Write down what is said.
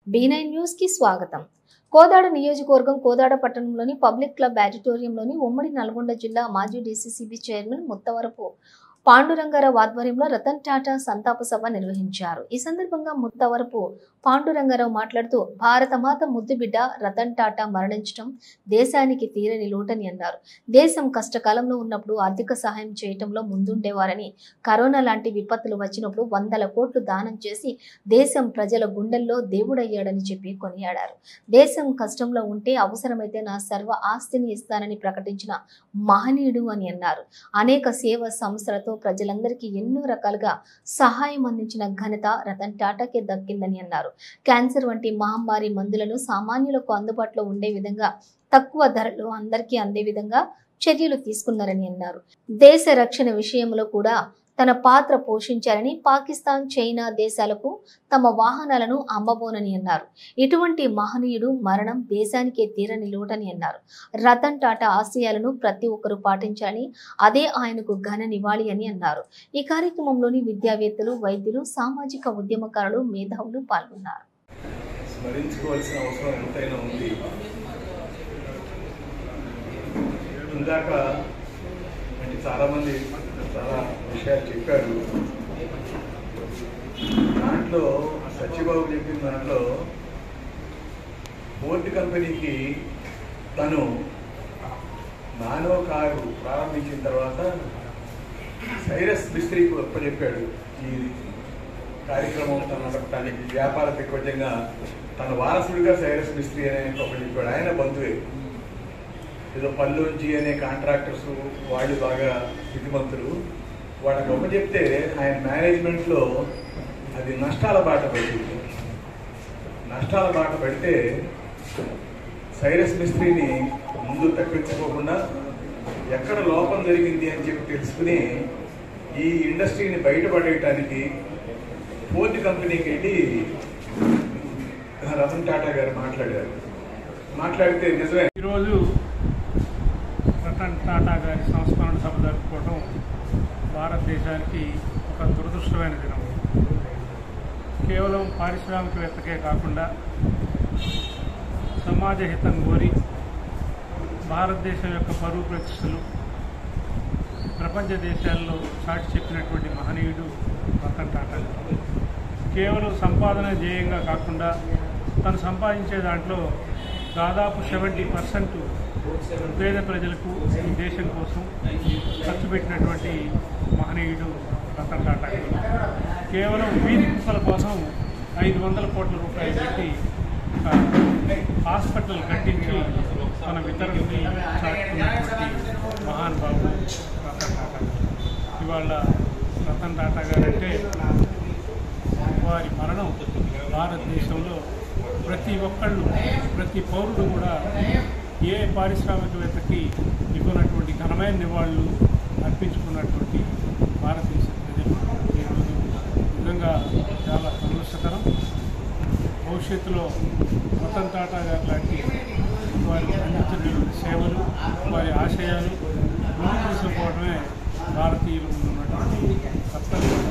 B nine news కి స్వాగతం కోదాడ నియోజకవర్గం కోదాడ పట్టణంలోని పబ్లిక్ క్లబ్ ఆడిటోరియంలోని ఉమ్మడి నల్గొండ జిల్లా మాజీ డీసీసీబీ చైర్మన్ ముత్తవరపు పాండురంగారావు ఆధ్వర్యంలో రతన్ టాటా సంతాప సభ నిర్వహించారు ఈ సందర్భంగా ముత్తవరపు పాండురంగారావు మాట్లాడుతూ భారతమాత ముద్దు బిడ్డ రతన్ టాటా మరణించడం దేశానికి తీరని లోటని అన్నారు దేశం కష్టకాలంలో ఉన్నప్పుడు ఆర్థిక సహాయం చేయటంలో ముందుండేవారని కరోనా లాంటి విపత్తులు వచ్చినప్పుడు వందల కోట్లు దానం చేసి దేశం ప్రజల గుండెల్లో దేవుడయ్యాడని చెప్పి కొనియాడారు దేశం కష్టంలో ఉంటే అవసరమైతే నా సర్వ ఆస్తిని ఇస్తానని ప్రకటించిన మహనీయుడు అని అన్నారు అనేక సేవ సంస్థలతో ప్రజలందరికీ ఎన్నో రకాలుగా సహాయం అందించిన ఘనత రతన్ టాటాకే దక్కిందని అన్నారు క్యాన్సర్ వంటి మహమ్మారి మందులను సామాన్యులకు అందుబాటులో ఉండే విధంగా తక్కువ ధరలో అందరికీ అందే విధంగా చర్యలు తీసుకున్నారని అన్నారు దేశ రక్షణ విషయంలో కూడా తన పాత్ర పోషించారని పాకిస్తాన్ చైనా దేశాలకు తమ వాహనాలను అమ్మబోనని అన్నారు ఇటువంటి మహనీయుడు మరణం దేశానికే తీరని లోటని అన్నారు రతన్ టాటా ఆశయాలను ప్రతి ఒక్కరూ పాటించాలని అదే ఆయనకు ఘన నివాళి అని అన్నారు ఈ కార్యక్రమంలోని విద్యావేత్తలు వైద్యులు సామాజిక ఉద్యమకారులు మేధావులు పాల్గొన్నారు స్మరించుకోవాల్సిన అవసరం ఎంతైనా ఉంది ఇందాక అంటే చాలామంది చాలా విషయాలు చెప్పారు దాంట్లో సత్యబాబు చెప్పిన దాంట్లో ఫోర్డ్ కంపెనీకి తను నానో కారు ప్రారంభించిన తర్వాత సైరస్ మిస్త్రీకి చెప్పాడు ఈ కార్యక్రమం తన తన వ్యాపార దిగ్వజంగా తన వారసుడిగా సైరస్ మిస్త్రీ అనే ఒకటి చెప్పాడు ఆయన బంధువే ఏదో పల్లోంచి అనే కాంట్రాక్టర్స్ వాళ్ళు బాగా స్థితిమంతులు వాళ్ళకి ఒక చెప్తే ఆయన మేనేజ్మెంట్లో అది నష్టాల బాట పడింది నష్టాల బాట పడితే సైరస్ మిస్త్రీని ముందు తప్పించుకోకుండా ఎక్కడ లోపం జరిగింది అని చెప్పి తెలుసుకుని ఈ ఇండస్ట్రీని బయటపడేయటానికి ఫోర్త్ కంపెనీకి వెళ్ళి రతన్ టాటా గారు మాట్లాడారు మాట్లాడితే నిజమే ఈరోజు రతన్ టాటా గారి సంస్మరణ సభ జరుపుకోవడం భారతదేశానికి ఒక దురదృష్టమైన దినం కేవలం పారిశ్రామికవేత్తకే కాకుండా సమాజ హితం కోరి భారతదేశం యొక్క పరువు ప్రతిష్టలు ప్రపంచ దేశాల్లో చాటి చెప్పినటువంటి మహనీయుడు రతన్ టాటా గారు కేవలం సంపాదన ధ్యేయంగా కాకుండా తను సంపాదించే దాంట్లో దాదాపు సెవెంటీ పర్సెంట్ పేద ప్రజలకు ఈ దేశం కోసం ఖర్చు పెట్టినటువంటి మహనీయుడు రతన్ టాటా గారు కేవలం వీధి కుక్కల కోసం ఐదు వందల కోట్ల రూపాయలు పెట్టి ఒక హాస్పిటల్ కట్టించి మన వితరణని చాటుకున్నటువంటి మహానుభావుడు రతన్ టాటా గారు ఇవాళ రతన్ టాటా గారు అంటే వారి మరణం భారతదేశంలో ప్రతి ఒక్కళ్ళు ప్రతి పౌరుడు కూడా ఏ పారిశ్రామికవేత్తకి ఇవ్వనటువంటి ఘనమైన నివాళులు అర్పించుకున్నటువంటి భారతదేశ ప్రజలు ఈరోజు నిజంగా చాలా దురదృష్టకరం భవిష్యత్తులో రతన్ టాటా గారు లాంటి వారి అందించినటువంటి సేవలు వారి ఆశయాలు ముందుకు తీసుకుపోవడమే భారతీయులు ఉన్నటువంటి కర్తవ్యం